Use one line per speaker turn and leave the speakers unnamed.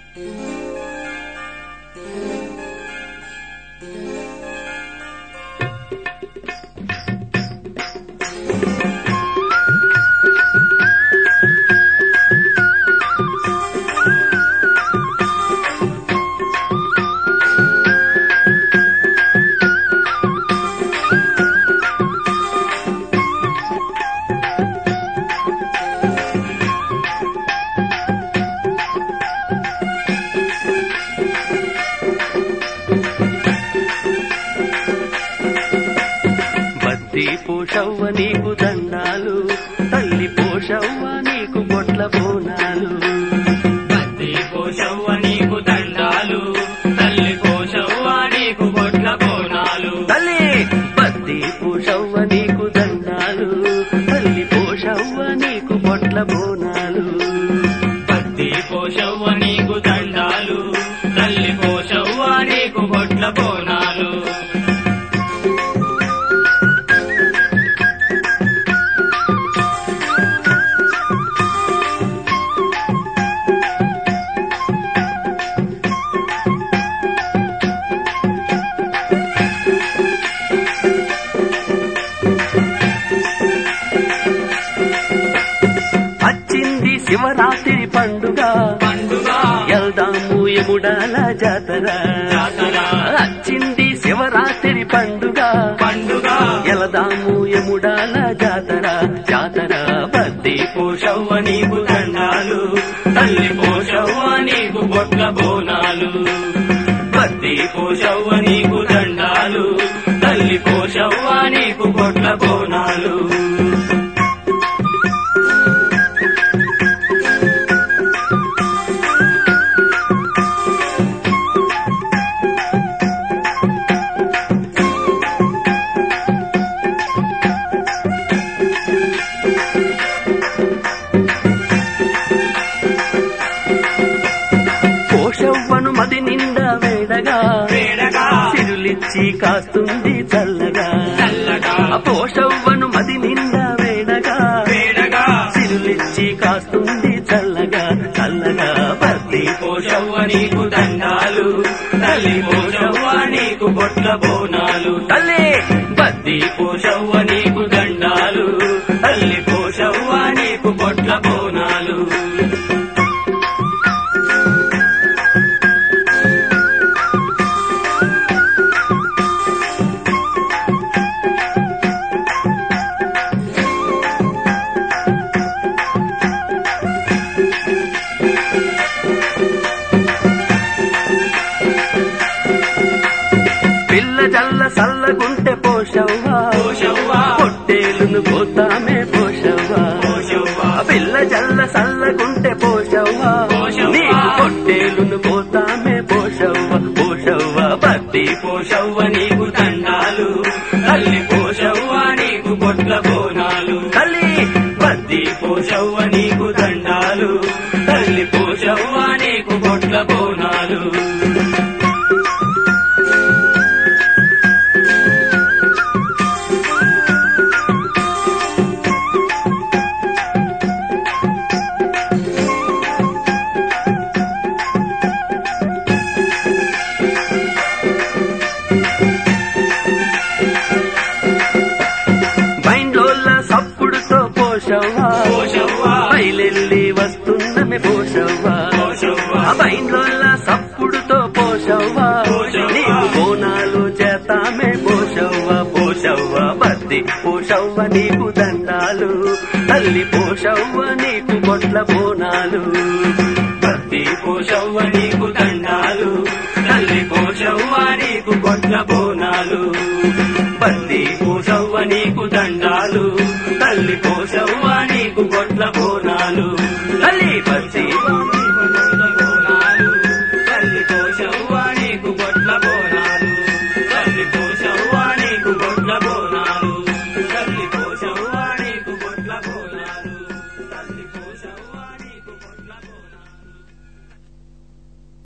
బద్ది పోషవ్వ నీకు దండాలు తల్లి పోషవ్వ నీకు బొట్ల బోనాలు
బద్ది పోషవ్వ నీకు దండాలు తల్లి పోషవ్వ నీకు బొట్ల బోనాలు
తల్లి బద్ది పోషవ్వ నీకు దండాలు తల్లి పోషవ్వ నీకు బొట్ల బోనాలు
బద్ది పోషవ్వ నీకు దండాలు తల్లి పోషవ్వ నీకు బొట్ల బోనాలు
వచ్చింది శివరాత్రి పండుగ
పండుగ
వెళ్దాము ఎముడాల జాతర
జాతర
వచ్చింది శివరాత్రి పండుగ
పండుగ
వెళదాము ఎముడాల జాతర జాతర బద్ది
పోషవ్వ నీకు దండాలు తల్లి పోషవ్వ నీకు బొట్ల బోనాలు బద్ది పోషవ్వ నీకు దండాలు తల్లి పోషవ్వ నీకు బొట్ల బోనాలు
పోషవ్వను మది నిండా వేడగా
వేడగా
సిరులిచ్చి కాస్తుంది చల్లగా
చల్లగా
ఆ పోషవ్వను మది నిండా వేడగా
వేడగా
సిరులిచ్చి కాస్తుంది చల్లగా చల్లగా బద్ది
పోషవ్వ నీకు దండాలు తల్లి పోషవ్వ నీకు బొట్ల బోనాలు
తల్లి
బద్ది పోషవ్వ నీకు దండాలు తల్లి పోషవ్వ నీకు బొట్ల బోనాలు
పిల్ల జల్ల సల్లగుంటే పోషవ్వా
పోషవ్వ
పొట్టేలును పోతామే పోషవ్వా
పోషవ్వ
ఆ పిల్ల జల్ల సల్లగుంటే పోషవ్వా
పోషవ్వా.
నీకు పొట్టేలును పోతామే పోషవ్వ పోషవ్వ బద్ది
పోషవ్వ నీకు దండాలు తల్లి పోషవ్వ నీకు బొట్ల బోనాలు
తల్లి
బద్ది పోషవ్వ నీకు దండాలు తల్లి పోషవ్వ నీకు బొట్ల బోనాలు
బైండ్లోల్ల సప్పుడుతో పోషవ్వా
పోషవ్వ
బయలెల్లి వస్తున్నమే పోషవ్వా
పోషవ్వ
ఆ బైండ్లోల్ల సప్పుడుతో పోషవ్వా
పోషవ్వా.
నీకు బోనాలు చేతామే పోషవ్వ పోషవ్వ బద్ది పోషవ్వ నీకు దండాలు తల్లి పోషవ్వ నీకు బొట్ల బోనాలు
బద్ది పోషవ్వ నీకు దండాలు తల్లి పోషవ్వ నీకు బొట్ల బోనాలు బద్ది పోషవ్వ